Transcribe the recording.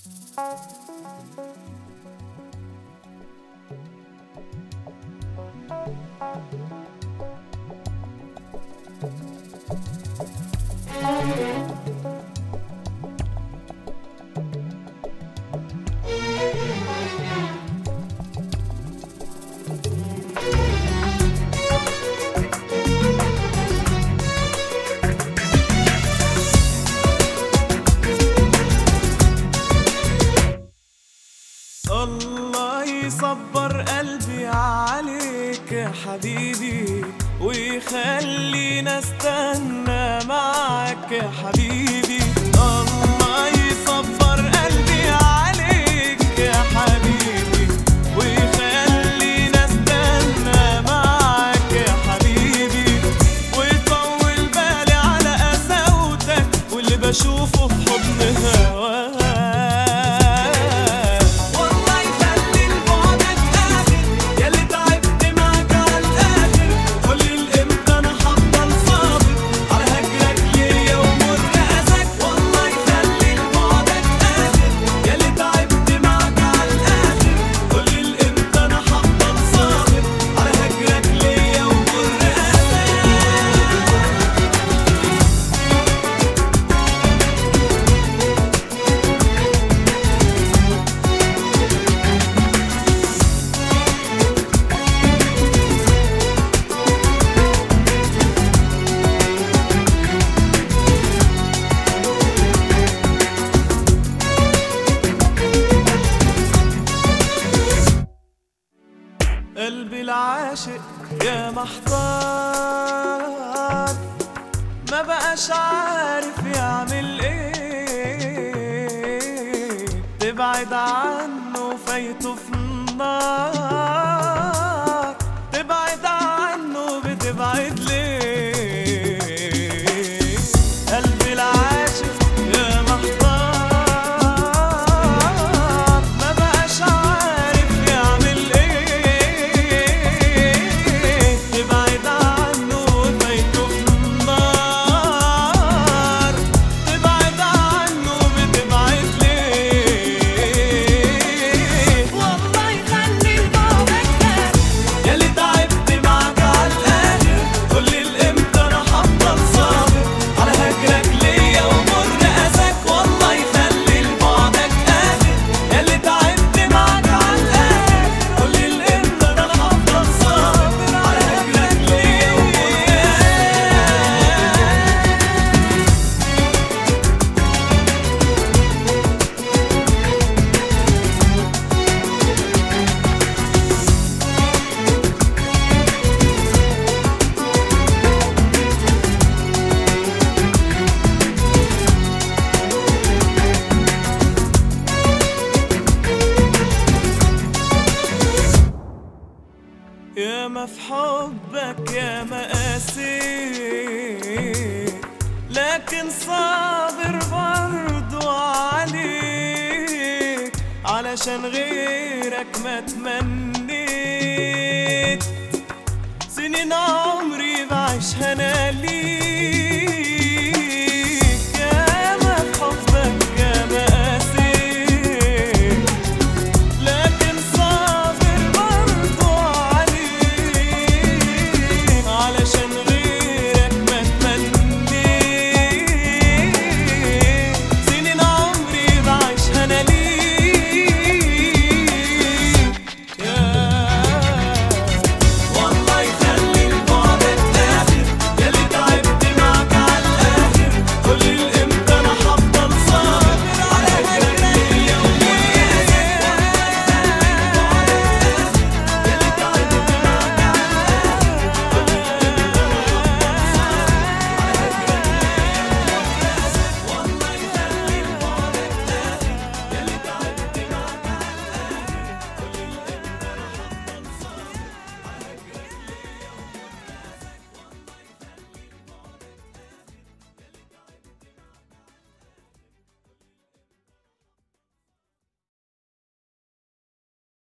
الله يصبر قلبي عليك يا حبيبي ويخلينا استنى معك يا حبيبي الله يصبر قلبي عليك يا حبيبي ويخلينا استنى معك يا حبيبي ويطول بالي على قساوتك واللي بشوفه في حضن هواك والله يخلي لبعدك آخر ياللي تعبت معاك على الآخر قولي الإمتى أنا هفضل صابر على هجرك ليا ومر أذاك والله يخلي لبعدك آخر ياللي تعبت معاك على الآخر قولي الإمتى أنا هفضل صابر على هجرك ليا ومر أذاك قلبي العاشق يا محتار ما بقاش عارف يعمل ايه تبعد عنه فايته في النار تبعد عنه بتبعد ليه قلبي العاشق يا محتار ما بقاش عارف يعمل ايه تبعد عنه فايته في النار تبعد عنه بتبعد ليه والله يخلي لبعدك ياللي تعبت معاك على الاخر قولي الامتى انا هفضل صابر على هجرك ليا ومر اذاك والله يخلي لبعدك اخر ياللي تعبت معاك على الاخر قولي الامتى انا هفضل صابر على هجرك ليا ومر اذاك يا ما في حبك يا ما قاسيت لكن صابر برضو عليك علشان غيرك ما تمنيت سنين عمري بعيشها انا ليك